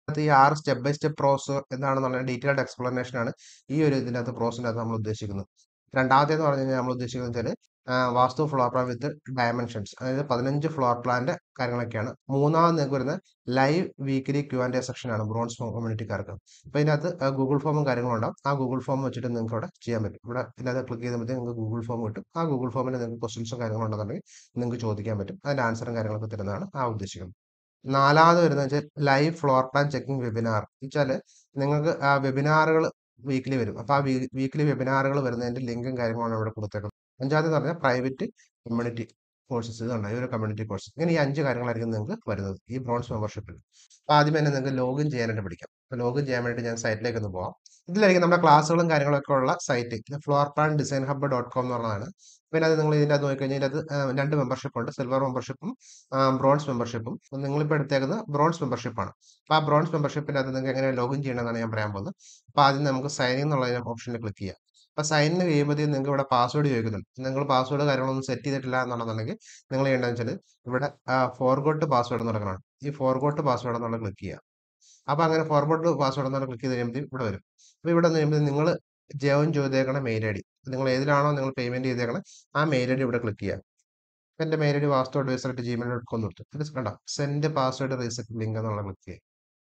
ഈ ആറ് step by step process എന്താണെന്നുള്ള ഡീറ്റെയിൽഡ് എക്സ്പ്ലനേഷൻ ആണ് ഈ ഒരു ഇതിനകത്ത് പ്രോസസ്സിനകത്ത് നമ്മൾ ഉദ്ദേശിക്കുന്നത് രണ്ടാമത്തേന്ന് പറഞ്ഞു കഴിഞ്ഞാൽ നമ്മൾ ഉദ്ദേശിക്കുന്നത് വെച്ചാൽ vastu floor plan with dimensions അതായത് പതിനഞ്ച് ഫ്ലോർ പ്ലാന്റെ കാര്യങ്ങളൊക്കെയാണ് മൂന്നാമത് നിങ്ങൾക്ക് വരുന്ന live weekly Q and A section ആണ് ബ്രോൺസ് കമ്മ്യൂണിറ്റിക്കാർക്ക് അപ്പോൾ ഇതിനകത്ത് ഗൂഗിൾ ഫോമും കാര്യങ്ങളും ഉണ്ടാവും ആ ഗൂഗിൾ ഫോം വെച്ചിട്ട് നിങ്ങൾക്ക് അവിടെ ചെയ്യാൻ പറ്റും ഇവിടെ ഇതിനകത്ത് ക്ലിക്ക് ചെയ്യുമ്പോഴത്തേക്ക് നിങ്ങൾക്ക് ഗൂഗിൾ ഫോം കിട്ടും ആ ഗൂഗിൾ ഫോമിൽ നിങ്ങൾക്ക് ക്വസ്റ്റ്യൻസും കാര്യങ്ങളും ഉണ്ടെന്നുണ്ടെങ്കിൽ നിങ്ങൾക്ക് ചോദിക്കാൻ പറ്റും അതിന്റെ ആൻസറും കാര്യങ്ങളൊക്കെ തരുന്നതാണ് ആ ഉദ്ദേശിക്കുന്നത് നാലാമത് വരുന്നത് വെച്ചാൽ live floor plan checking webinar വെച്ചാൽ നിങ്ങൾക്ക് ആ വെബിനാറുകൾ വീക്കിലി വരും അപ്പോൾ ആ വീക്കിലി വെബിനാറുകൾ വരുന്നതിന്റെ ലിങ്കും കാര്യങ്ങളാണ് ഇവിടെ കൊടുത്തേക്കുന്നത് അഞ്ചാമത് പറഞ്ഞാൽ പ്രൈവറ്റ് കമ്മ്യൂണിറ്റി കോഴ്സസ് ഇതുണ്ട് ഈ ഒരു കമ്മ്യൂണിറ്റി കോഴ്സ് ഇങ്ങനെ ഈ അഞ്ച് കാര്യങ്ങളായിരിക്കും നിങ്ങൾക്ക് വരുന്നത് ഈ ബ്രോൺസ് മെമ്പർഷിപ്പിൽ അപ്പോൾ ആദ്യം തന്നെ നിങ്ങൾക്ക് ലോഗിൻ ചെയ്യാനായിട്ട് പഠിക്കാം അപ്പോൾ ലോഗിൻ ചെയ്യാൻ വേണ്ടി ഞാൻ സൈറ്റിലേക്ക് ഒന്ന് പോകാം ഇതിലായിരിക്കും നമ്മുടെ ക്ലാസ്സുകളും കാര്യങ്ങളൊക്കെ ഉള്ള സൈറ്റ് ഇത് floor plan design hub dot com എന്ന് പറഞ്ഞതാണ് പിന്നെ അത് നിങ്ങൾ ഇതിൻ്റെ അത് നോക്കിക്കഴിഞ്ഞാൽ അത് രണ്ട് മെമ്പർഷിപ്പ് ഉണ്ട് സിൽവർ മെമ്പർഷിപ്പും ബ്രോൺസ് മെമ്പർഷിപ്പും അപ്പോൾ നിങ്ങളിപ്പോൾ എടുത്തേക്കുന്നത് ബ്രോൺസ് മെമ്പർഷിപ്പാണ് അപ്പോൾ ആ ബ്രോൺസ് മെമ്പർഷിപ്പിനകത്ത് നിങ്ങൾക്ക് എങ്ങനെ ലോഗിൻ ചെയ്യണമെന്നാണ് ഞാൻ പറയാൻ പോകുന്നത് അപ്പോൾ ആദ്യം നമുക്ക് സൈൻ എന്നുള്ള ഓപ്ഷനിൽ ക്ലിക്ക് ചെയ്യാം അപ്പോൾ സൈൻ ഇൻ ചെയ്യുമ്പോഴത്തേക്കും നിങ്ങൾക്ക് ഇവിടെ പാസ്വേഡ് ചോദിക്കുന്നുണ്ട് നിങ്ങൾ പാസ്വേഡ് കാര്യങ്ങളൊന്നും സെറ്റ് ചെയ്തിട്ടില്ല എന്നുണ്ടെന്നുണ്ടെങ്കിൽ നിങ്ങൾ ചെയ്യേണ്ടതെന്ന് വെച്ചാൽ ഇവിടെ ഫോർഗോട്ട് പാസ്വേഡ് എന്ന് നടക്കണം ഈ ഫോർഗോട്ട് പാസ്വേഡ് എന്നുള്ള ക്ലിക്ക് ചെയ്യുക അപ്പോൾ അങ്ങനെ ഫോർഗോട്ട് പാസ്വേഡ് എന്നുള്ള ക്ലിക്ക് ചെയ്ത് കഴിയുമ്പോൾ ഇവിടെ വരും അപ്പോൾ ഇവിടെ കഴിയുമ്പോൾ നിങ്ങൾ ജോയിൻ ചെയ്തേക്കണ മെയിൽ ഐ ഡി നിങ്ങൾ ഏതിലാണോ നിങ്ങൾ പേയ്മെന്റ് ചെയ്തേക്കണം ആ മെയിൽ ഐ ഡി ഇവിടെ ക്ലിക്ക് ചെയ്യാം എൻ്റെ mail I D vastu adviser at Gmail dot com കൊടുത്തു ഇത് കണ്ടോ സെൻഡ് പാസ്വേഡ് റീസെറ്റ് ലിങ്ക് എന്നുള്ള ക്ലിക്ക് ചെയ്യാം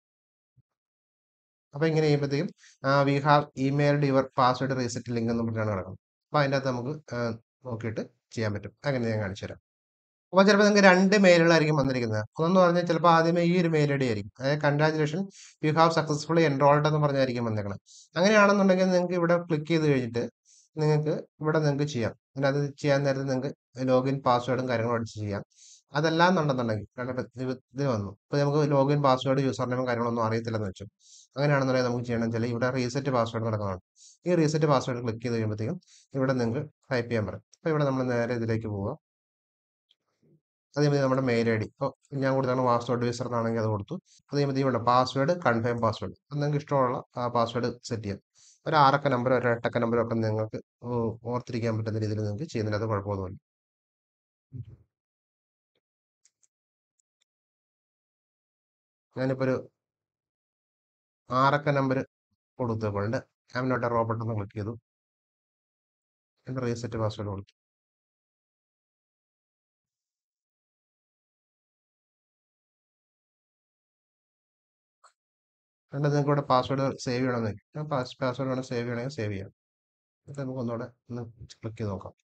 അപ്പോൾ ഇങ്ങനെ ചെയ്യുമ്പോഴത്തേക്കും we have emailed your password reset link എന്ന് പറഞ്ഞാണ് കിടക്കുന്നത് അപ്പോൾ അതിൻ്റെ അകത്ത് നമുക്ക് നോക്കിയിട്ട് ചെയ്യാൻ പറ്റും അങ്ങനെ ഞാൻ കാണിച്ചു തരാം അപ്പോൾ ചിലപ്പോൾ നിങ്ങൾക്ക് രണ്ട് മെയിലുകളായിരിക്കും വന്നിരിക്കുന്നത് ഒന്നെന്ന് പറഞ്ഞാൽ ചിലപ്പോൾ ആദ്യമേ ഈ ഒരു മെയിൽ ഐ ഡി ആയിരിക്കും അതായത് congratulation you have successfully enrolled എന്ന് പറഞ്ഞായിരിക്കും വന്നേക്കണം അങ്ങനെയാണെന്നുണ്ടെങ്കിൽ നിങ്ങൾക്ക് ഇവിടെ ക്ലിക്ക് ചെയ്ത് കഴിഞ്ഞിട്ട് നിങ്ങൾക്ക് ഇവിടെ നിങ്ങൾക്ക് ചെയ്യാം അതിനകത്ത് ചെയ്യാൻ നേരത്തെ നിങ്ങൾക്ക് ലോഗിൻ പാസ്വേഡും കാര്യങ്ങളും അടിച്ച് ചെയ്യാം അതെല്ലാം എന്നുണ്ടെന്നുണ്ടെങ്കിൽ കാരണം ഇത് വന്നു ഇപ്പോൾ നമുക്ക് ലോഗിൻ പാസ്വേഡ് യൂസർ നെയിമും കാര്യങ്ങളൊന്നും അറിയത്തില്ലെന്ന് വെച്ചു അങ്ങനെയാണെന്നുണ്ടെങ്കിൽ നമുക്ക് ചെയ്യണം വെച്ചാൽ ഇവിടെ റീസെറ്റ് പാസ്വേഡ് നടക്കുന്നതാണ് ഈ റീസെറ്റ് പാസ്വേഡ് ക്ലിക്ക് ചെയ്ത് കഴിയുമ്പോഴത്തേക്കും ഇവിടെ നിങ്ങൾക്ക് ടൈപ്പ് ചെയ്യാൻ പറയും അപ്പോൾ ഇവിടെ നമ്മൾ നേരെ ഇതിലേക്ക് പോവുക അതേപോലെ നമ്മുടെ മെയിൽ ഐ ഡി ഇപ്പോൾ ഞാൻ കൊടുത്താണ് വാസ്തു അഡ്വൈസർ എന്നാണെങ്കിൽ അത് കൊടുത്തു അതേപോലെ ഇവിടെ പാസ്വേഡ് കൺഫേം പാസ്വേഡ് അത് നിങ്ങൾക്ക് ഇഷ്ടമുള്ള പാസ്വേഡ് സെറ്റ് ചെയ്യാം ഒരു ആറക്ക നമ്പർ ഒരു എട്ടക്ക നമ്പർ ഒക്കെ നിങ്ങൾക്ക് ഓർത്തിരിക്കാൻ പറ്റുന്ന രീതിയിൽ നിങ്ങൾക്ക് ചെയ്യുന്നതിനകത്ത് കുഴപ്പമൊന്നുമില്ല ഞാനിപ്പോൾ ഒരു ആറക്ക നമ്പർ കൊടുത്തുകൊണ്ട് ആം നോട്ട് എ റോബോട്ട് എന്ന് ക്ലിക്ക് ചെയ്തു എൻ്റെ റീസെറ്റ് പാസ്വേഡ് കൊടുത്തു എന്നിട്ട് നിങ്ങൾക്ക് ഇവിടെ പാസ്വേഡ് സേവ് ചെയ്യണമെന്ന് പാസ്വേഡ് വേണം സേവ് ചെയ്യണമെങ്കിൽ സേവ് ചെയ്യാം എന്നിട്ട് നമുക്ക് ഒന്നുകൂടെ ഒന്ന് ക്ലിക്ക് ചെയ്ത് നോക്കാം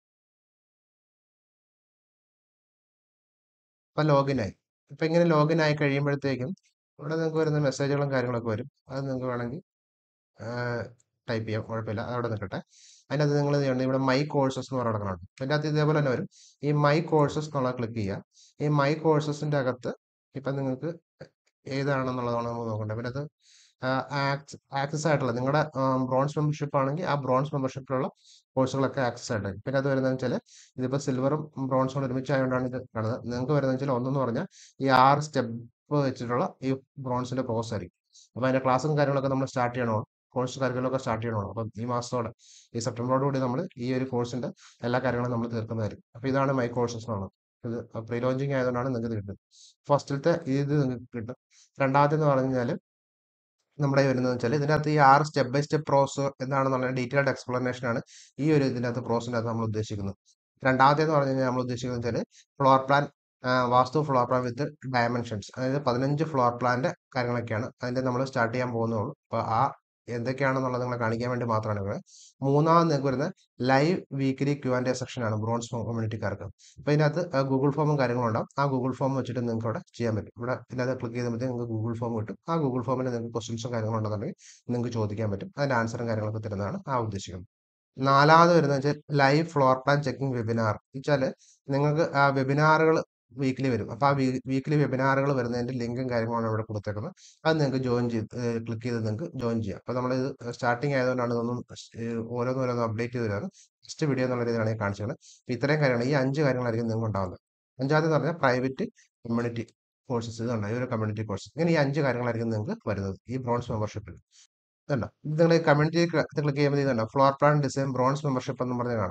ഇപ്പം ലോഗിൻ ആയി ഇപ്പം ഇങ്ങനെ ലോഗിൻ ആയി കഴിയുമ്പോഴത്തേക്കും ഇവിടെ നിങ്ങൾക്ക് വരുന്ന മെസ്സേജുകളും കാര്യങ്ങളൊക്കെ വരും അത് നിങ്ങൾക്ക് വേണമെങ്കിൽ ടൈപ്പ് ചെയ്യാം കുഴപ്പമില്ല അതവിടെ നിൽക്കട്ടെ അതിനകത്ത് നിങ്ങൾ ചെയ്യേണ്ടത് ഇവിടെ മൈ കോഴ്സസ് എന്ന് പറഞ്ഞ കിടക്കണം അതിൻ്റെ അകത്ത് ഇതേപോലെ തന്നെ വരും ഈ മൈ കോഴ്സസ് എന്നുള്ള ക്ലിക്ക് ചെയ്യുക ഈ മൈ കോഴ്സസിൻ്റെ അകത്ത് ഇപ്പം നിങ്ങൾക്ക് ഏതാണെന്നുള്ളതാണ് നമ്മൾ നോക്കേണ്ടത് പിന്നെ അത് ആക്സസ് ആയിട്ടുള്ള നിങ്ങളുടെ ബ്രോൺസ് മെമ്പർഷിപ്പ് ആണെങ്കിൽ ആ ബ്രോൺസ് മെമ്പർഷിപ്പിലുള്ള കോഴ്സുകളൊക്കെ ആക്സസ് ആയിട്ടായിരിക്കും പിന്നെ അത് വരുന്നതെന്ന് വെച്ചാൽ ഇതിപ്പോൾ സിൽവറും ബ്രോൺസും ഒരുമിച്ച് ആയതുകൊണ്ടാണ് ഇത് കാണുന്നത് നിങ്ങൾക്ക് വരുന്നത് വെച്ചാൽ ഒന്നെന്ന് പറഞ്ഞാൽ ഈ ആറ് സ്റ്റെപ്പ് വെച്ചിട്ടുള്ള ഈ ബ്രോൺസിന്റെ പ്രോസസ് ആയിരിക്കും അപ്പോൾ അതിന്റെ ക്ലാസ്സും കാര്യങ്ങളൊക്കെ നമ്മൾ സ്റ്റാർട്ട് ചെയ്യണോ കോഴ്സ് കാര്യങ്ങളൊക്കെ സ്റ്റാർട്ട് ചെയ്യണോ അപ്പം ഈ മാസത്തോടെ ഈ സെപ്റ്റംബറോട് കൂടി നമ്മൾ ഈ ഒരു കോഴ്സിന്റെ എല്ലാ കാര്യങ്ങളും നമ്മൾ തീർക്കുന്നതായിരിക്കും അപ്പോൾ ഇതാണ് മൈ കോഴ്സസ് എന്നുള്ളത് ഇത് പ്രീ ലോഞ്ചിങ് ആയതുകൊണ്ടാണ് നിങ്ങൾക്ക് ഇത് കിട്ടുന്നത് ഫസ്റ്റിലത്തെ ഇത് നിങ്ങൾക്ക് കിട്ടും രണ്ടാമത്തെ എന്ന് പറഞ്ഞു കഴിഞ്ഞാൽ നമ്മുടെ വരുന്നത് വെച്ചാൽ ഇതിനകത്ത് ഈ ആറ് സ്റ്റെപ്പ് ബൈ സ്റ്റെപ്പ് പ്രോസസ് എന്താണെന്നുള്ള ഡീറ്റെയിൽഡ് എക്സ്പ്ലനേഷൻ ആണ് ഈ ഒരു ഇതിനകത്ത് പ്രോസസ്സിനകത്ത് നമ്മൾ ഉദ്ദേശിക്കുന്നത് രണ്ടാമത്തെ എന്ന് പറഞ്ഞു കഴിഞ്ഞാൽ നമ്മൾ ഉദ്ദേശിക്കുന്നത് വെച്ചാൽ floor plan vastu floor plan with dimensions അതായത് പതിനഞ്ച് ഫ്ലോർ പ്ലാന്റെ കാര്യങ്ങളൊക്കെയാണ് അതിന്റെ നമ്മൾ സ്റ്റാർട്ട് ചെയ്യാൻ പോകുന്നുള്ളൂ അപ്പോൾ ആ എന്തൊക്കെയാണെന്നുള്ളത് നിങ്ങളെ കാണിക്കാൻ വേണ്ടി മാത്രമാണ് ഇവിടെ മൂന്നാമത് നിങ്ങൾക്ക് വരുന്ന live weekly Q and A section ആണ് ബ്രോൺസ് കമ്മ്യൂണിറ്റിക്കാർക്ക് അപ്പോൾ ഇതിനകത്ത് ഗൂഗിൾ ഫോമും കാര്യങ്ങളും ഉണ്ടാവും ആ ഗൂഗിൾ ഫോം വെച്ചിട്ട് നിങ്ങൾക്ക് അവിടെ ചെയ്യാൻ പറ്റും ഇവിടെ ഇതിനകത്ത് ക്ലിക്ക് ചെയ്യുമ്പോഴത്തേക്ക് നിങ്ങൾക്ക് ഗൂഗിൾ ഫോം കിട്ടും ആ ഗൂഗിൾ ഫോമിൽ നിങ്ങൾക്ക് ക്വസ്റ്റ്യൻസും കാര്യങ്ങളും ഉണ്ടെന്നുണ്ടെങ്കിൽ നിങ്ങൾക്ക് ചോദിക്കാൻ പറ്റും അതിന്റെ ആൻസറും കാര്യങ്ങളൊക്കെ തരുന്നതാണ് ആ ഉദ്ദേശിക്കുന്നത് നാലാമത് വരുന്നത് വെച്ചാൽ live floor plan checking webinar വെച്ചാൽ നിങ്ങൾക്ക് ആ വെബിനാറുകൾ വീക്കിലി വരും അപ്പോൾ ആ വീക്കിലി വെബിനാറുകൾ വരുന്നതിന്റെ ലിങ്കും കാര്യങ്ങളാണ് ഇവിടെ കൊടുത്തേക്കുന്നത് അത് നിങ്ങൾക്ക് ജോയിൻ ചെയ്ത് ക്ലിക്ക് ചെയ്ത് നിങ്ങൾക്ക് ജോയിൻ ചെയ്യാം അപ്പോൾ നമ്മൾ ഇത് സ്റ്റാർട്ടിങ് ആയതുകൊണ്ടാണ് ഇതൊന്നും ഓരോന്നും ഓരോന്നും അപ്ഡേറ്റ് ചെയ്ത് തരാറ് ഫസ്റ്റ് വീഡിയോ എന്നുള്ള രീതിയിലാണ് ഞാൻ കാണിച്ചത് അപ്പോൾ ഇത്രയും കാര്യങ്ങൾ ഈ അഞ്ച് കാര്യങ്ങളായിരിക്കും നിങ്ങൾക്ക് ഉണ്ടാകുന്നത് അഞ്ചാമത് പറഞ്ഞാൽ പ്രൈവറ്റ് കമ്മ്യൂണിറ്റി കോഴ്സസ് ഇതുണ്ട് ഈ ഒരു കമ്മ്യൂണിറ്റി കോഴ്സ് ഇങ്ങനെ ഈ അഞ്ച് കാര്യങ്ങളായിരിക്കും നിങ്ങൾക്ക് വരുന്നത് ഈ ബ്രോൺസ് മെമ്പർഷിപ്പിൽ ഇതുണ്ടോ ഇത് നിങ്ങൾ കമ്മ്യൂണിറ്റി ക്ലിക്ക് ചെയ്യുമ്പോൾ ഇതുണ്ടോ floor plan design bronze membership എന്ന് പറഞ്ഞ് കാണാം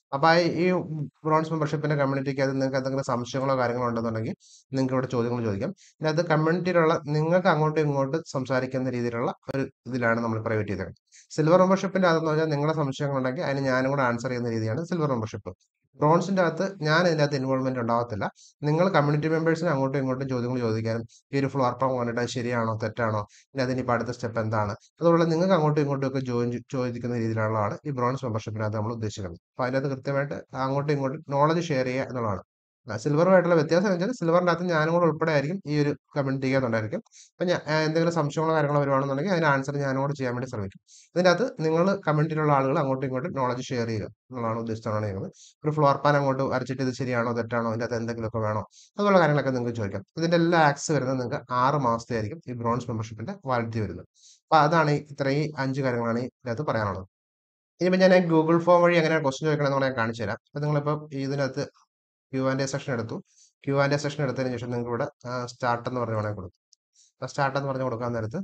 അപ്പോൾ ആ ഈ ബ്രോൺസ് മെമ്പർഷിപ്പിന്റെ കമ്മ്യൂണിറ്റിക്ക് അത് നിങ്ങൾക്ക് എന്തെങ്കിലും സംശയങ്ങളോ കാര്യങ്ങളോ ഉണ്ടെന്നുണ്ടെങ്കിൽ നിങ്ങൾക്ക് ഇവിടെ ചോദ്യങ്ങൾ ചോദിക്കാം ഇതിനകത്ത് കമ്മ്യൂണിറ്റിയിലുള്ള നിങ്ങൾക്ക് അങ്ങോട്ടും ഇങ്ങോട്ടും സംസാരിക്കുന്ന രീതിയിലുള്ള ഒരു ഇതിലാണ് നമ്മൾ പ്രൈവറ്റ് ചെയ്തത് സിൽവർ മെമ്പർഷിപ്പിന്റെ അതെന്ന് പറഞ്ഞാൽ നിങ്ങളുടെ സംശയങ്ങളുണ്ടെങ്കിൽ അതിന് ഞാനും കൂടെ ആൻസർ ചെയ്യുന്ന രീതിയാണ് സിൽവർ മെമ്പർഷിപ്പ് ബ്രോൺസിന്റെ അകത്ത് ഞാൻ ഇതിനകത്ത് ഇൻവോൾവ്മെന്റ് ഉണ്ടാവത്തില്ല നിങ്ങൾ കമ്മ്യൂണിറ്റി മെമ്പേഴ്സിന് അങ്ങോട്ടും ഇങ്ങോട്ടും ചോദ്യങ്ങൾ ചോദിക്കാനും ഈ ഒരു ഫ്ലോർ പ്ലാൻ കണ്ടിട്ട് അത് ശരിയാണോ തെറ്റാണോ ഇനി അതിനിപ്പോൾ അടുത്ത സ്റ്റെപ്പ് എന്താണ് അതുപോലെ നിങ്ങൾക്ക് അങ്ങോട്ടും ഇങ്ങോട്ടും ഒക്കെ ജോയിൻ ചോദിക്കുന്ന രീതിയിലുള്ളതാണ് ഈ ബ്രോൺസ് മെമ്പർഷിപ്പിനകത്ത് നമ്മൾ ഉദ്ദേശിക്കുന്നത് അപ്പോൾ അതിനകത്ത് കൃത്യമായിട്ട് അങ്ങോട്ടും ഇങ്ങോട്ടും നോളജ് ഷെയർ ചെയ്യുക എന്നുള്ളതാണ് സിൽവറുമായിട്ടുള്ള വ്യത്യാസം എന്ന് വെച്ചാൽ സിൽവറിൻ്റെ അകത്ത് ഞാനും കൂടെ ഉൾപ്പെടെ ആയിരിക്കും ഈ ഒരു കമ്മ്യൂണിറ്റിക്ക് ഉണ്ടായിരിക്കും അപ്പം ഞാൻ എന്തെങ്കിലും സംശയങ്ങളോ കാര്യങ്ങളോ വരുവാണെന്നുണ്ടെങ്കിൽ അതിന് ആൻസർ ഞാനും കൂടെ ചെയ്യാൻ വേണ്ടി ശ്രമിക്കും ഇതിൻ്റെ അകത്ത് നിങ്ങൾ കമ്മ്യൂണിറ്റിയിലുള്ള ആളുകൾ അങ്ങോട്ടും ഇങ്ങോട്ടും നോളജ് ഷെയർ ചെയ്യുക എന്നുള്ളതാണ് ഉദ്ദേശിച്ചാണ് ചെയ്യുന്നത് ഒരു ഫ്ലോർ പ്ലാൻ അങ്ങോട്ട് വരച്ചിട്ട് ഇത് ശരിയാണോ തെറ്റാണോ ഇതിൻ്റെ അകത്ത് എന്തെങ്കിലുമൊക്കെ വേണോ അതുള്ള കാര്യങ്ങളൊക്കെ നിങ്ങൾക്ക് ചോദിക്കാം ഇതിൻ്റെ എല്ലാ ആക്സ് വരുന്നത് നിങ്ങൾക്ക് ആറ് മാസത്തെ ആയിരിക്കും ഈ ബ്രോൺസ് മെമ്പർഷിപ്പിന്റെ വാലിഡിറ്റി വരുന്നത് അപ്പോൾ അതാണ് ഈ ഇത്രയും അഞ്ച് കാര്യങ്ങളാണ് ഇതിനകത്ത് പറയാനുള്ളത് ഇനിയിപ്പോൾ ഞാൻ ഗൂഗിൾ ഫോം വഴി എങ്ങനെ ക്വസ്റ്റ്യൻ ചോദിക്കണം എന്നുള്ള ഞാൻ കാണിച്ചു തരാം അപ്പോൾ നിങ്ങളിപ്പോൾ ഇതിനകത്ത് ക്യൂ ആൻഡ് എ സെക്ഷൻ എടുത്തു ക്യൂ ആൻഡ് എ സെക്ഷൻ എടുത്തതിന് ശേഷം നിങ്ങൾക്ക് ഇവിടെ സ്റ്റാർട്ട് എന്ന് പറഞ്ഞ് വേണമെങ്കിൽ കൊടുക്കും അപ്പോൾ സ്റ്റാർട്ട് എന്ന് പറഞ്ഞ് കൊടുക്കാൻ നേരത്ത്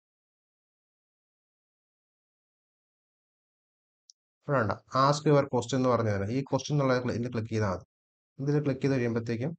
ഇവിടെ വേണ്ട ആസ്ക് യുവർ ക്വസ്റ്റ്യൻ എന്ന് പറഞ്ഞു തരാം ഈ ക്വസ്റ്റ്യൻ എന്നുള്ള ഇതിൽ ക്ലിക്ക് ചെയ്താൽ മതി ഇതിൽ ക്ലിക്ക് ചെയ്ത് കഴിയുമ്പോഴത്തേക്കും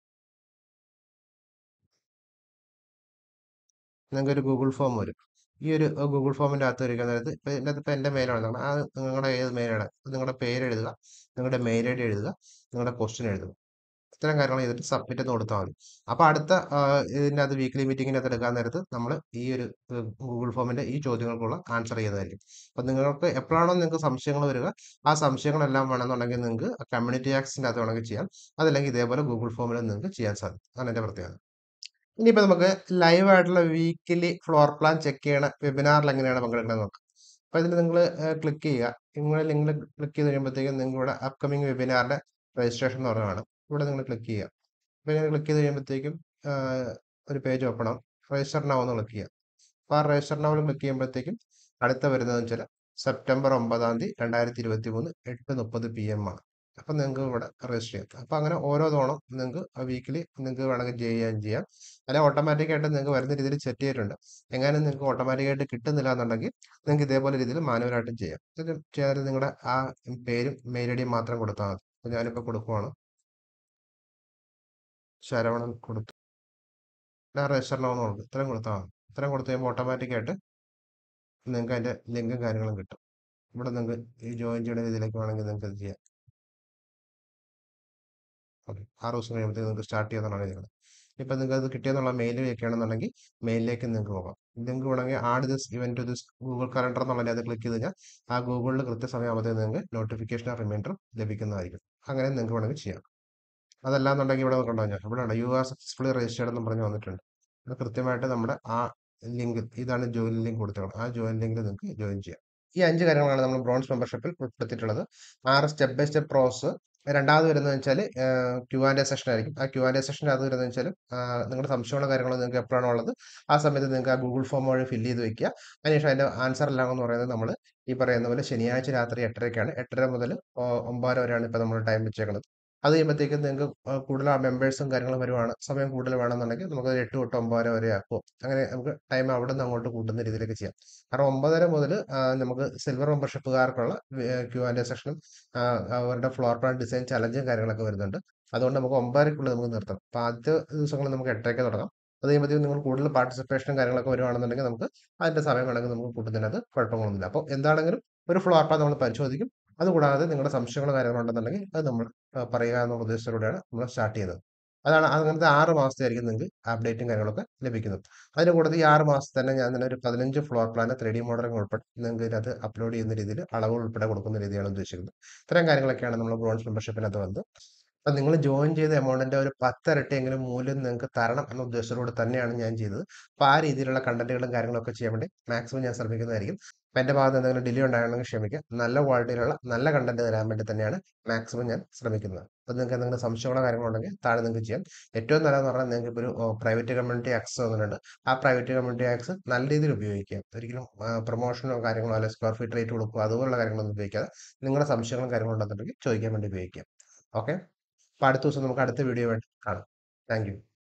നിങ്ങൾക്ക് ഒരു ഗൂഗിൾ ഫോം വരും ഈ ഒരു ഗൂഗിൾ ഫോമിൻ്റെ അകത്ത് വരിക നേരത്ത് ഇപ്പം ഇതിനകത്ത് ഇപ്പം എൻ്റെ മെയിലാണ് ആ നിങ്ങളുടെ ഏത് മെയിലാണ് നിങ്ങളുടെ പേര് എഴുതുക നിങ്ങളുടെ മെയിൽ ഐ ഡി എഴുതുക നിങ്ങളുടെ ക്വസ്റ്റ്യൻ എഴുതുക ഇത്തരം കാര്യങ്ങൾ ചെയ്തിട്ട് സബ്മിറ്റ് എന്ന് കൊടുത്താൽ മതി അപ്പോൾ അടുത്ത ഇതിൻ്റെ അത് വീക്ക്ലി മീറ്റിങ്ങിനകത്ത് എടുക്കാൻ നേരത്ത് നമ്മൾ ഈ ഒരു ഗൂഗിൾ ഫോമിൻ്റെ ഈ ചോദ്യങ്ങൾക്കുള്ള ആൻസർ ചെയ്യുന്നതായിരിക്കും അപ്പം നിങ്ങൾക്ക് എപ്പോഴാണോ നിങ്ങൾക്ക് സംശയങ്ങൾ വരിക ആ സംശയങ്ങളെല്ലാം വേണമെന്നുണ്ടെങ്കിൽ നിങ്ങൾക്ക് കമ്മ്യൂണിറ്റി ആക്സിൻ്റെ അകത്ത് വേണമെങ്കിൽ ചെയ്യാം അതല്ലെങ്കിൽ ഇതേപോലെ ഗൂഗിൾ ഫോമിൽ നിങ്ങൾക്ക് ചെയ്യാൻ സാധിക്കും അതാണ് എൻ്റെ പ്രത്യേകത ഇനിയിപ്പോൾ നമുക്ക് ലൈവ് ആയിട്ടുള്ള വീക്കിലി ഫ്ലോർ പ്ലാൻ ചെക്ക് ചെയ്യണ വെബിനാറിൽ എങ്ങനെയാണ് പങ്കെടുക്കുന്നത് നോക്കാം അപ്പോൾ ഇതിൽ നിങ്ങൾ ക്ലിക്ക് ചെയ്യുക നിങ്ങൾ ലിങ്ക് ക്ലിക്ക് ചെയ്ത് കഴിയുമ്പോഴത്തേക്കും നിങ്ങൾക്ക് ഇവിടെ അപ്കമിങ് വെബിനാറിൻ്റെ രജിസ്ട്രേഷൻ എന്ന് പറഞ്ഞതാണ് ഇവിടെ നിങ്ങൾ ക്ലിക്ക് ചെയ്യുക അപ്പോൾ ഇങ്ങനെ ക്ലിക്ക് ചെയ്ത് കഴിയുമ്പോഴത്തേക്കും ഒരു പേജ് ഓപ്പൺ ആവും രജിസ്റ്റർ നൗ എന്ന് ക്ലിക്ക് ചെയ്യുക അപ്പോൾ ആ രജിസ്റ്റർ നൗ ക്ലിക്ക് ചെയ്യുമ്പോഴത്തേക്കും അടുത്ത വരുന്നതെന്ന് വെച്ചാൽ സെപ്റ്റംബർ ഒമ്പതാം തീയതി രണ്ടായിരത്തി ഇരുപത്തി മൂന്ന് എട്ട് മുപ്പത് പി എം ആണ് അപ്പം നിങ്ങൾക്ക് ഇവിടെ രജിസ്റ്റർ ചെയ്യാം അപ്പം അങ്ങനെ ഓരോ തവണ നിങ്ങൾക്ക് വീക്കിലി നിങ്ങൾക്ക് വേണമെങ്കിൽ ചെയ്യാൻ ചെയ്യാം അല്ലെ ഓട്ടോമാറ്റിക്കായിട്ട് നിങ്ങൾക്ക് വരുന്ന രീതിയിൽ സെറ്റ് ചെയ്തിട്ടുണ്ട് എങ്ങനെ നിങ്ങൾക്ക് ഓട്ടോമാറ്റിക്കായിട്ട് കിട്ടുന്നില്ല എന്നുണ്ടെങ്കിൽ നിങ്ങൾക്ക് ഇതേപോലെ രീതിയിൽ മാനുവലായിട്ടും ചെയ്യാം ഇത് ചെയ്യാൻ നിങ്ങളുടെ ആ പേരും മെയിൽ ഐ ഡിയും മാത്രം കൊടുത്താൽ മതി അപ്പോൾ ഞാനിപ്പോൾ കൊടുക്കുവാണ് ശരവണൻ കൊടുത്തു ഞാൻ രജിസ്റ്റർ നോ എന്ന് കൊടുക്കും ഇത്രയും കൊടുത്താൽ മതി ഇത്രയും കൊടുത്തു കഴിയുമ്പോൾ ഓട്ടോമാറ്റിക്കായിട്ട് നിങ്ങൾക്ക് അതിൻ്റെ ലിങ്കും കാര്യങ്ങളും കിട്ടും ഇവിടെ നിങ്ങൾക്ക് ഈ ജോയിൻ ചെയ്യുന്ന രീതിയിലേക്ക് വേണമെങ്കിൽ നിങ്ങൾക്ക് ഇത് ചെയ്യാം ഓക്കെ ആറ് ദിവസം കഴിയുമ്പോഴത്തേക്ക് നിങ്ങൾക്ക് സ്റ്റാർട്ട് ചെയ്യാന്നാണ് ചെയ്യുന്നത് ഇപ്പം നിങ്ങൾക്ക് അത് കിട്ടിയെന്നുള്ള മെയിൽ വയ്ക്കുകയാണെന്നുണ്ടെങ്കിൽ മെയിലിലേക്ക് നിങ്ങൾക്ക് പോകാം നിങ്ങൾക്ക് വേണമെങ്കിൽ add this event to this Google calendar എന്നുള്ളത് അത് ക്ലിക്ക് ചെയ്ത് കഴിഞ്ഞാൽ ആ ഗൂഗിളിൽ കൃത്യസമയമാകുമ്പോഴത്തേക്ക് നിങ്ങൾക്ക് നോട്ടിഫിക്കേഷൻ റിമൈൻഡർ ലഭിക്കുന്നതായിരിക്കും അങ്ങനെ നിങ്ങൾക്ക് വേണമെങ്കിൽ ചെയ്യാം അതല്ലാന്നുണ്ടെങ്കിൽ ഇവിടെ കണ്ടോ ഞാൻ ഇവിടെ ഉണ്ട് യു ആർ സക്സസ്ഫുള്ളി രജിസ്റ്റേർഡ് എന്ന് പറഞ്ഞ് വന്നിട്ടുണ്ട് അത് കൃത്യമായിട്ട് നമ്മുടെ ആ ലിങ്ക് ഇതാണ് ജോയിൻ ലിങ്ക് കൊടുത്തത് ആ ജോയിൻ ലിങ്കിൽ നിങ്ങൾക്ക് ജോയിൻ ചെയ്യാം ഈ അഞ്ച് കാര്യങ്ങളാണ് നമ്മൾ ബ്രോൺസ് മെമ്പർഷിപ്പിൽ ഉൾപ്പെടുത്തിയിട്ടുള്ളത് ആറ് സ്റ്റെപ്പ് ബൈ സ്റ്റെപ്പ് പ്രോസസ് രണ്ടാമത് വരുന്നത് വെച്ചാൽ ക്യൂ ആൻഡ് എ സെഷൻ ആയിരിക്കും ആ ക്യൂ ആൻഡ് എ സെഷൻ അത് വരുന്നത് വെച്ചാൽ നിങ്ങളുടെ സംശയമുള്ള കാര്യങ്ങൾ നിങ്ങൾക്ക് എപ്പോഴാണോ ഉള്ളത് ആ സമയത്ത് നിങ്ങൾക്ക് ആ ഗൂഗിൾ ഫോം വഴി ഫില്ല് ചെയ്ത് വെക്കുക അതിനുശേഷം അതിൻ്റെ ആൻസർ എല്ലാം എന്ന് പറയുന്നത് നമ്മൾ ഈ പറയുന്ന പോലെ ശനിയാഴ്ച രാത്രി എട്ടരയ്ക്കാണ് എട്ടര മുതൽ ഒമ്പതര വരെയാണ് ഇപ്പോൾ നമ്മൾ ടൈം വെച്ചേക്കുന്നത് അത് കഴിയുമ്പോഴത്തേക്കും നിങ്ങൾക്ക് കൂടുതൽ ആ മെമ്പേഴ്സും കാര്യങ്ങളും വരുവാണ് സമയം കൂടുതൽ വേണമെന്നുണ്ടെങ്കിൽ നമുക്ക് എട്ട് തൊട്ട് ഒമ്പതര വരെ ആക്കും അങ്ങനെ നമുക്ക് ടൈം അവിടെ നിന്ന് അങ്ങോട്ട് കൂട്ടുന്ന രീതിയിലേക്ക് ചെയ്യാം കാരണം ഒമ്പതര മുതൽ നമുക്ക് സിൽവർ മെമ്പർഷിപ്പുകാർക്കുള്ള ക്യൂ ആൻഡ് സെഷനും അവരുടെ ഫ്ലോർ പ്ലാൻ ഡിസൈൻ ചലഞ്ചും കാര്യങ്ങളൊക്കെ വരുന്നുണ്ട് അതുകൊണ്ട് നമുക്ക് ഒമ്പതരക്കുള്ളിൽ നമുക്ക് നിർത്തണം അപ്പോൾ ആദ്യത്തെ ദിവസങ്ങളിൽ നമുക്ക് എട്ടരയ്ക്ക് തുടങ്ങാം അത് കഴിയുമ്പോഴത്തേക്കും നിങ്ങൾ കൂടുതൽ പാർട്ടിസിപ്പേഷനും കാര്യങ്ങളൊക്കെ വരുവാണെന്നുണ്ടെങ്കിൽ നമുക്ക് അതിൻ്റെ സമയം വേണമെങ്കിൽ നമുക്ക് കൂട്ടുന്നതിനകത്ത് കുഴപ്പങ്ങളൊന്നുമില്ല അപ്പോൾ എന്താണെങ്കിലും ഒരു ഫ്ലോർ പ്ലാൻ നമ്മൾ പരിശോധിക്കും അതുകൂടാതെ നിങ്ങളുടെ സംശയങ്ങളോ കാര്യങ്ങളുണ്ടെന്നുണ്ടെങ്കിൽ അത് നമ്മൾ പറയുക എന്നുള്ള ഉദ്ദേശത്തോടെയാണ് നമ്മൾ സ്റ്റാർട്ട് ചെയ്യുന്നത് അതാണ് അങ്ങനത്തെ ആറ് മാസത്തെ ആയിരിക്കും നിങ്ങൾക്ക് അപ്ഡേറ്റും കാര്യങ്ങളൊക്കെ ലഭിക്കുന്നത് അതിന് കൂടാതെ ഈ ആറ് മാസത്തിൽ തന്നെ ഞാൻ തന്നെ ഒരു പതിനഞ്ച് floor plan three D modelling ഉൾപ്പെടെ നിങ്ങൾക്ക് ഇതിനകത്ത് അപ്ലോഡ് ചെയ്യുന്ന രീതിയിൽ അളവ് ഉൾപ്പെടെ കൊടുക്കുന്ന രീതിയാണ് ഉദ്ദേശിക്കുന്നത് ഇത്തരം കാര്യങ്ങളൊക്കെയാണ് നമ്മൾ ബ്രോൺസ് മെമ്പർഷിപ്പിനകത്ത് വന്നത് അപ്പം നിങ്ങൾ ജോയിൻ ചെയ്ത എമൗണ്ടിൻ്റെ ഒരു പത്തിരട്ടിയെങ്കിലും മൂല്യം നിങ്ങൾക്ക് തരണം എന്ന ഉദ്ദേശത്തോടെ തന്നെയാണ് ഞാൻ ചെയ്തത് അപ്പോൾ ആ രീതിയിലുള്ള കണ്ടന്റുകളും കാര്യങ്ങളൊക്കെ ചെയ്യാൻ വേണ്ടി മാക്സിമം ഞാൻ ശ്രമിക്കുന്നതായിരിക്കും അപ്പം എൻ്റെ ഭാഗത്ത് എന്തെങ്കിലും ഡിലേ ഉണ്ടാകണമെങ്കിൽ ക്ഷമിക്കുക നല്ല ക്വാളിറ്റിയിലുള്ള നല്ല കണ്ടന്റ് തരാൻ വേണ്ടി തന്നെയാണ് മാക്സിമം ഞാൻ ശ്രമിക്കുന്നത് അപ്പോൾ നിങ്ങൾക്ക് എന്തെങ്കിലും സംശയങ്ങളോ കാര്യങ്ങളുണ്ടെങ്കിൽ താഴെ നിങ്ങൾക്ക് ചെയ്യാം ഏറ്റവും നല്ലതെന്ന് പറഞ്ഞാൽ നിങ്ങൾക്ക് ഇപ്പോൾ ഒരു പ്രൈവറ്റ് കമ്മ്യൂണിറ്റി ആക്സസ് വന്നിട്ടുണ്ട് ആ പ്രൈവറ്റ് കമ്മ്യൂണിറ്റി ആക്സസ് നല്ല രീതിയിൽ ഉപയോഗിക്കുക ഒരിക്കലും പ്രൊമോഷനോ കാര്യങ്ങളോ അല്ലെങ്കിൽ സ്ക്വയർ ഫീറ്റ് റേറ്റ് കൊടുക്കുക അതുപോലുള്ള കാര്യങ്ങളൊന്നും ഉപയോഗിക്കാതെ നിങ്ങളുടെ സംശയങ്ങളും കാര്യങ്ങളും ഉണ്ടെന്നുണ്ടെങ്കിൽ ചോദിക്കാൻ വേണ്ടി ഉപയോഗിക്കാം ഓക്കെ അപ്പോൾ അടുത്ത ദിവസം നമുക്ക് അടുത്ത വീഡിയോ ആയിട്ട് കാണാം താങ്ക്